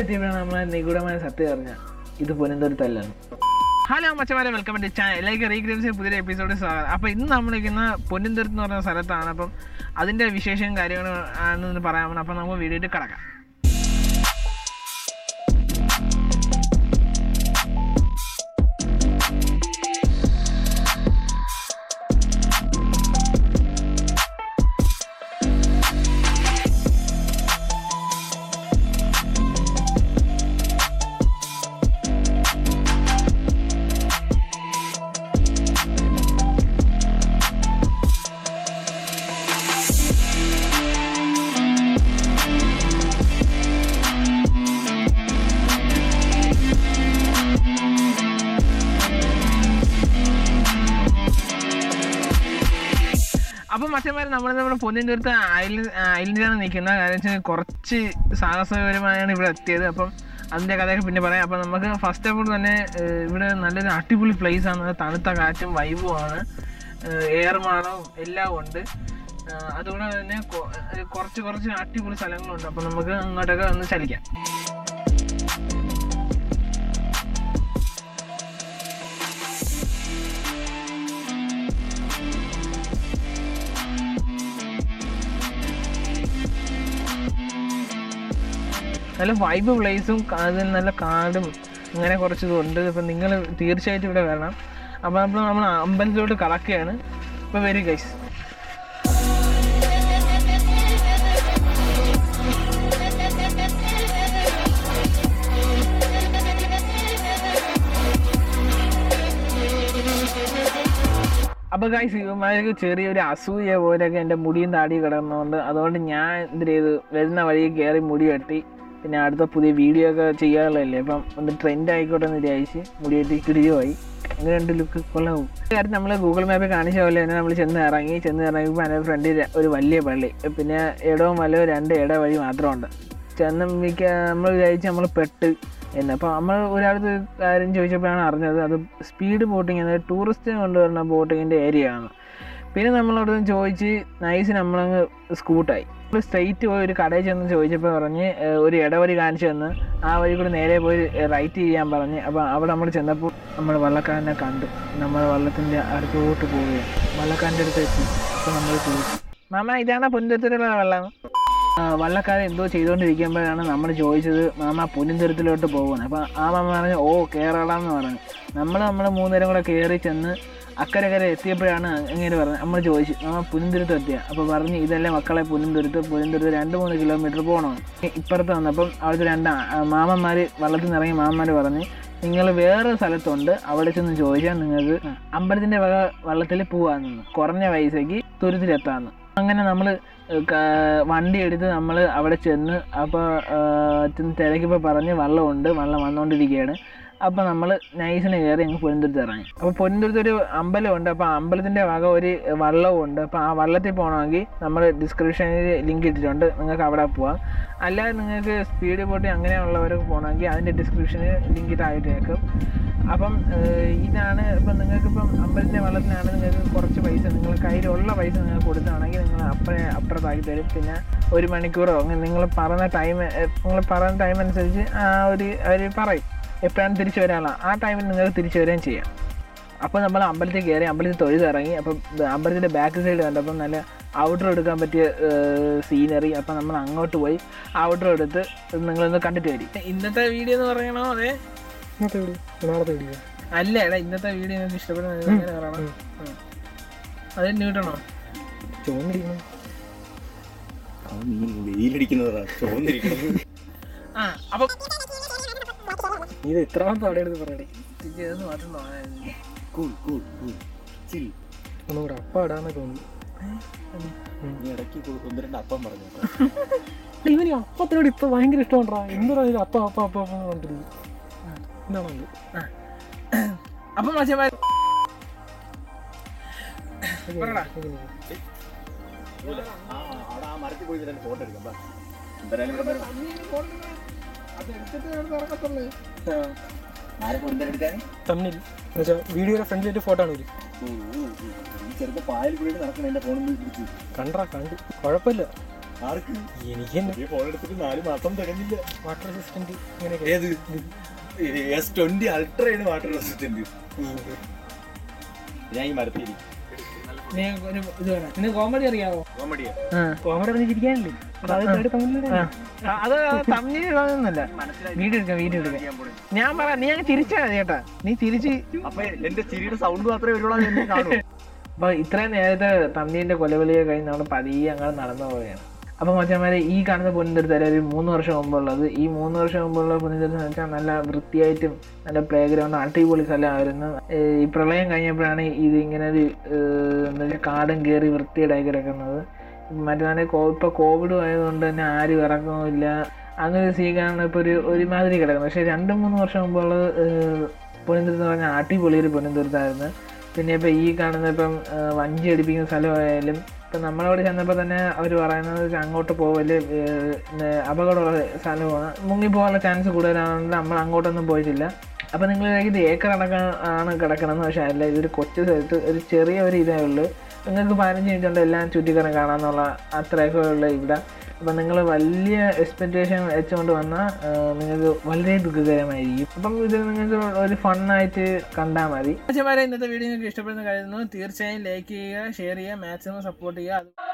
എത്തിയപ്പോഴാണ് നമ്മളെ നിഗൂഢമായ സത്യം അറിഞ്ഞ ഇത് പൊനന്തരത്തല്ലാണ് ഹലോ മച്ചമാരെ വെൽക്കം ടു ചാനൽ ലൈക്ക് റീക്രിയൻസിന്റെ പുതിയ എപ്പിസോഡ് സ്വാഗതം അപ്പോൾ ഇന്ന് നമ്മളിരിക്കുന്ന പൊന്നിന്തുരത്ത് എന്ന് പറഞ്ഞ സ്ഥലത്താണ് അപ്പം അതിൻ്റെ വിശേഷം കാര്യങ്ങളും ആണെന്ന് പറയാൻ പോകുന്നത് അപ്പം നമുക്ക് വീഡിയോയിൽ കിടക്കാം അപ്പം മറ്റന്മാർ നമ്മൾ നമ്മുടെ പൊന്നിൻ്റെ ഐലൻഡ് ഐലൻഡിലാണ് നിൽക്കുന്നത് കാരണം വെച്ചാൽ കുറച്ച് സാഹസപരമായാണ് ഇവിടെ എത്തിയത് അപ്പം അതിൻ്റെ കഥയൊക്കെ പിന്നെ പറയാം അപ്പം നമുക്ക് ഫസ്റ്റ് ഓഫ് ഓൾ തന്നെ ഏഹ്, ഇവിടെ നല്ലൊരു അടിപൊളി പ്ലേസ് ആണ് തണുത്ത കാറ്റും വൈബുമാണ് എയർ മണവും എല്ലാം ഉണ്ട് ഏഹ്, അതുകൊണ്ട് തന്നെ കൊ- ഏഹ്, കുറച്ച് കുറച്ച് അടിപൊളി സ്ഥലങ്ങളുണ്ട് അപ്പം നമുക്ക് അങ്ങോട്ടൊക്കെ ഒന്ന് ചലിക്കാം നല്ല വൈബ് പ്ലേസും അതിൽ നല്ല കാടും അങ്ങനെ കുറച്ച് ഇതുണ്ട് ഇപ്പം നിങ്ങൾ തീർച്ചയായിട്ടും ഇവിടെ വരണം അപ്പോൾ നമ്മൾ നമ്മൾ അമ്പലത്തിലോട്ട് കടക്കുകയാണ് ഇപ്പോൾ വരും ഗൈസ് അപ്പോൾ ഗൈസ് ഇവന്മാർക്ക് ചെറിയൊരു അസൂയ പോലെയൊക്കെ എൻ്റെ മുടിയും താടിയും കിടന്നതുകൊണ്ട് അതുകൊണ്ട് ഞാൻ എന്ത് ചെയ്തു വരുന്ന വഴി കയറി മുടി വെട്ടി പിന്നെ അടുത്ത പുതിയ വീഡിയോ ഒക്കെ ചെയ്യാനുള്ളതല്ലേ അപ്പം ഒന്ന് ട്രെൻഡ് ആയിക്കോട്ടെ എന്ന് വിചാരിച്ച് മുടി വെട്ടി കിടിയുമായി എങ്ങനെയുണ്ട് ലുക്ക് കൊള്ളാവും കാര്യം നമ്മൾ ഗൂഗിൾ മാപ്പിൽ കാണിച്ച പോലെ തന്നെ നമ്മൾ ചെന്ന് ഇറങ്ങി ചെന്ന് ഇറങ്ങിയപ്പോൾ എൻ്റെ ഫ്രണ്ടിൽ ഒരു വലിയ പള്ളി പിന്നെ ഇടവും വലവും രണ്ട് ഇട വഴി മാത്രമുണ്ട് ചെന്ന് മിക്ക നമ്മൾ വിചാരിച്ച് നമ്മൾ പെട്ട് എന്ന് അപ്പോൾ നമ്മൾ ഒരാളത്ത് കാര്യം ചോദിച്ചപ്പോഴാണ് അറിഞ്ഞത് അത് സ്പീഡ് ബോട്ടിങ് അതായത് ടൂറിസ്റ്റ് കൊണ്ടുവരുന്ന ബോട്ടിങ്ങിൻ്റെ ഏരിയ ആണ് പിന്നെ നമ്മളവിടെ നിന്ന് ചോദിച്ച് നൈസ് നമ്മളങ്ങ് സ്കൂട്ടായി നമ്മൾ സ്ട്രെയിറ്റ് പോയി ഒരു കടയിൽ ചെന്ന് ചോദിച്ചപ്പോൾ പറഞ്ഞ് ഏഹ്, ഒരു ഇടവഴി കാണിച്ചു തന്ന് ആ വഴി കൂടി നേരെ പോയി റൈറ്റ് ചെയ്യാൻ പറഞ്ഞ് അപ്പോൾ അവിടെ നമ്മൾ ചെന്നപ്പോൾ നമ്മൾ വള്ളക്കാരനെ കണ്ടു നമ്മൾ വള്ളത്തിൻ്റെ അടുത്തോട്ട് പോവുകയാണ് വള്ളക്കാരൻ്റെ അടുത്ത് എത്തി അപ്പോൾ നമ്മൾ ചോദിച്ചു മാമ ഇതാണ് പൊൻതുരത്തിലുള്ള വെള്ളം ആ, വള്ളക്കാരൻ എന്തോ ചെയ്തുകൊണ്ടിരിക്കുമ്പോഴാണ് നമ്മൾ ചോദിച്ചത് മാമ പുനിന്തുരത്തിലോട്ട് പോകുന്നത് അപ്പം ആ മാമ പറഞ്ഞു ഓ കയറടാന്ന് പറഞ്ഞു നമ്മൾ നമ്മൾ മൂന്നുപേരും കൂടെ കയറി ചെന്ന് അക്കരെ കര എത്തിയപ്പോഴാണ് ഇങ്ങനെ പറഞ്ഞത് നമ്മൾ ചോദിച്ചു മാമ പുനിന്തുരത്ത് എത്തിയ അപ്പോൾ പറഞ്ഞ് ഇതല്ലേ മക്കളെ പുനിന്തുരത്ത് പുനിന്തുരത്ത് രണ്ട് മൂന്ന് കിലോമീറ്റർ പോകണം ഇപ്പുറത്ത് വന്നപ്പം അവിടുത്തെ രണ്ട് മാമന്മാർ വള്ളത്തിൽ നിന്ന് ഇറങ്ങിയ മാമന്മാർ പറഞ്ഞ് നിങ്ങൾ വേറെ സ്ഥലത്തുണ്ട് അവിടെ ചെന്ന് ചോദിച്ചാൽ നിങ്ങൾക്ക് അമ്പലത്തിൻ്റെ വക വള്ളത്തിൽ പോകാമെന്ന് കുറഞ്ഞ പൈസയ്ക്ക് തുരുത്തിലെത്താമെന്ന് അങ്ങനെ നമ്മൾ വണ്ടി എടുത്ത് നമ്മൾ അവിടെ ചെന്ന് അപ്പോൾ ചെന്ന് തിരക്കിപ്പോൾ പറഞ്ഞ് വള്ളമുണ്ട് വള്ളം വന്നുകൊണ്ടിരിക്കുകയാണ് അപ്പോൾ നമ്മൾ നൈസിന് കയറി ഞങ്ങൾ പൊന്നുരുത്ത് ഇറങ്ങി അപ്പോൾ പൊന്നുരുത്ത് ഒരു അമ്പലമുണ്ട് അപ്പോൾ ആ അമ്പലത്തിൻ്റെ വക ഒരു വള്ളവും ഉണ്ട് അപ്പോൾ ആ വള്ളത്തിൽ പോകണമെങ്കിൽ നമ്മൾ ഡിസ്ക്രിപ്ഷനിൽ ലിങ്ക് ഇട്ടിട്ടുണ്ട് നിങ്ങൾക്ക് അവിടെ പോവാം അല്ലാതെ നിങ്ങൾക്ക് സ്പീഡ് ബോട്ട് അങ്ങനെയുള്ളവർക്ക് പോകണമെങ്കിൽ അതിൻ്റെ ഡിസ്ക്രിപ്ഷനിൽ ലിങ്ക് ഇട്ടായിട്ടേക്കും അപ്പം ഏഹ്, ഇതാണ് ഇപ്പം നിങ്ങൾക്കിപ്പം അമ്പലത്തിൻ്റെ വള്ളത്തിനാണ് നിങ്ങൾക്ക് കുറച്ച് പൈസ നിങ്ങൾ കയ്യിലുള്ള പൈസ നിങ്ങൾ കൊടുത്താണെങ്കിൽ നിങ്ങൾ അപ്പഴേ അപ്പുറത്താക്കി തരും പിന്നെ ഒരു മണിക്കൂറോ അങ്ങനെ നിങ്ങൾ പറഞ്ഞ ടൈം നിങ്ങൾ പറഞ്ഞ ടൈം അനുസരിച്ച് ആ ഒരു അവർ പറയും എപ്പോഴാണ് തിരിച്ചു വരാനുള്ള ആ ടൈമിൽ നിങ്ങൾക്ക് തിരിച്ചു വരികയും ചെയ്യാം അപ്പോൾ നമ്മൾ അമ്പലത്തിൽ കയറി അമ്പലത്തിൽ തൊഴുതിറങ്ങി അപ്പം അമ്പലത്തിൻ്റെ ബാക്ക് സൈഡ് കണ്ടപ്പം നല്ല ഔട്ടർ എടുക്കാൻ പറ്റിയ സീനറി അപ്പം നമ്മൾ അങ്ങോട്ട് പോയി ഔട്ടർ എടുത്ത് നിങ്ങളൊന്ന് കണ്ടിട്ട് വരും ഇന്നത്തെ വീഡിയോ എന്ന് പറയണോ അതെ ഇന്നത്തെ വീഡിയോ നാളത്തെ വീഡിയോ അല്ല എടാ ഇന്നത്തെ വീഡിയോ നിങ്ങൾക്ക് ഇഷ്ടപ്പെടുന്നത് എങ്ങനെ പറയണം ഉം. അത് നീട്ടണോ ചോന്നിരിക്കണം വെയിലടിക്കുന്നതാ ചോന്നിരിക്കുന്നത് ആ അപ്പം നീ ഇത് എത്രാമത്തെ അവിടെ എടുത്ത് പറയണേ ഇതൊന്ന് മാറ്റണോ കൂൾ കൂൾ കൂൾ ചിൽ ഒന്നുകൂടെ അപ്പ ഇടാന്നൊക്കെ തോന്നി നീ ഇടയ്ക്ക് കൂ- ഒന്ന് രണ്ട് അപ്പം പറഞ്ഞു ഇവന് ഈ അപ്പത്തിനോട് ഇപ്പൊ ഭയങ്കര ഇഷ്ടമാണ്ടാ എന്താ ഇത് അപ്പ അപ്പ അപ്പ അപ്പ കണ്ടിരുന്നു എന്താണത് അപ്പം മച്ചന്മാർ പറടാ അവിടെ ആ മരത്തിൽ പോയി രണ്ട് ഫോട്ടോ എടുക്കാം ബാ. എന്തായാലും ഇവിടെ വരും. ആരെ കൊണ്ട് എടുക്കാൻ തമ്മിൽ എന്നുവെച്ചാൽ വീഡിയോയുടെ ഫ്രണ്ടിലിട്ട് ഫോട്ടോ ആണ് ഒരു ഓ, ഓ, ഓ. ഈ ചെറുപ്പം പായൽ കൂടി നടക്കണ എന്റെ ഫോണിൽ പിടിച്ചു കണ്ടാ കണ്ടു കുഴപ്പമില്ല ആർക്ക് എനിക്ക് തന്നെ ഈ ഫോൺ എടുത്തിട്ട് നാല് മാസം തികഞ്ഞില്ല വാട്ടർ അസിസ്റ്റന്റ് ഇങ്ങനെയൊക്കെ ഏത് എസ് ട്വന്റി അൾട്രയാണ് വാട്ടർ റെസിസ്റ്റന്റ് ഞാൻ ഈ മരത്തിൽ നീ ഒരു ഇത് വേണം നിനക്ക് കോമഡി അറിയാവോ കോമഡിയാ കോമഡി പറഞ്ഞിരിക്കാനില്ലേ അത് തമിഴിലൂടെ ആ, അത് തമ്മിൽ കാണുന്നല്ല വീഡിയോ എടുക്കാം വീഡിയോ എടുക്കാം ഞാൻ പറയാം നീ അങ്ങ് ചിരിച്ചാ മതി കേട്ടാ നീ ചിരിച്ച് അപ്പൊ എന്റെ ചിരിയുടെ സൗണ്ട് മാത്രമേ വരുള്ളൂ അത് എന്നെ കാണൂ അപ്പൊ ഇത്രയും നേരത്തെ തമ്മിന്റെ കൊലവിളിയെ കഴിഞ്ഞ് നമ്മൾ പതിയെ അങ്ങനെ നടന്നു പോവുകയാണ് അപ്പൊ മച്ചന്മാരെ ഈ കാണുന്ന പൊന്നിന്തെടുത്ത് ഒരു മൂന്ന് വർഷം മുമ്പുള്ളത് ഈ മൂന്ന് വർഷം മുമ്പുള്ള പൊന്നിന്തെടുത്ത് വെച്ചാൽ നല്ല വൃത്തിയായിട്ടും നല്ല പ്ലേ ഗ്രൗണ്ട് അടിപൊളി സ്ഥലമായിരുന്നു ഏഹ് ഈ പ്രളയം കഴിഞ്ഞപ്പോഴാണ് ഇത് ഇങ്ങനെ ഒരു ഏഹ് എന്താ വെച്ചാൽ കാടും കയറി വൃത്തിയേടായി കിടക്കുന്നത് മറ്റേ കോ ഇപ്പൊ കോവിഡ് ആയതുകൊണ്ട് തന്നെ ആരും ഇറങ്ങുന്നില്ല അങ്ങനെ ഒരു സീനാണ് ഇപ്പൊ ഒരു ഒരുമാതിരി കിടക്കുന്നത് പക്ഷെ രണ്ട് മൂന്ന് വർഷം മുമ്പുള്ളത് പൊന്നിന്തുരുത്ത് പറഞ്ഞാൽ അടിപൊളി ഒരു പൊന്നിന്തുരുത്തായിരുന്നു പിന്നെ ഇപ്പം ഈ കാണുന്ന ഇപ്പം ആ, വഞ്ചി അടിപ്പിക്കുന്ന സ്ഥലമായാലും ഇപ്പം നമ്മളവിടെ ചെന്നപ്പോൾ തന്നെ അവർ പറയുന്നത് വെച്ചാൽ അങ്ങോട്ട് പോകല് അപകടമുള്ള സ്ഥലമാണ് മുങ്ങിപ്പോകാനുള്ള ചാൻസ് കൂടുതലാണെങ്കിൽ നമ്മൾ അങ്ങോട്ടൊന്നും പോയിട്ടില്ല അപ്പം നിങ്ങൾ ഇത് ഏക്കർ അടക്കം ആണ് കിടക്കണമെന്ന് പക്ഷേ അല്ല ഇതൊരു കൊച്ചു സ്ഥലത്ത് ഒരു ചെറിയ ഒരു ഇതേ ഉള്ളൂ നിങ്ങൾക്ക് പതിനഞ്ച് മിനിറ്റ് കൊണ്ട് എല്ലാം ചുറ്റിക്കറ കാണാമെന്നുള്ള അത്രയൊക്കെ ഉള്ള ഇവിടെ അപ്പം നിങ്ങൾ വലിയ എക്സ്പെക്റ്റേഷൻ വെച്ചുകൊണ്ട് വന്നാൽ നിങ്ങൾക്ക് വളരെ ദുഃഖകരമായിരിക്കും അപ്പം ഇത് നിങ്ങൾക്ക് ഒരു ഫണ്ണായിട്ട് കണ്ടാൽ മതി അച്ഛന്മാരെ ഇന്നത്തെ വീഡിയോ നിങ്ങൾക്ക് ഇഷ്ടപ്പെടുന്ന കരുതുന്നു തീർച്ചയായും ലൈക്ക് ചെയ്യുക ഷെയർ ചെയ്യുക മാക്സിമം സപ്പോർട്ട് ചെയ്യുക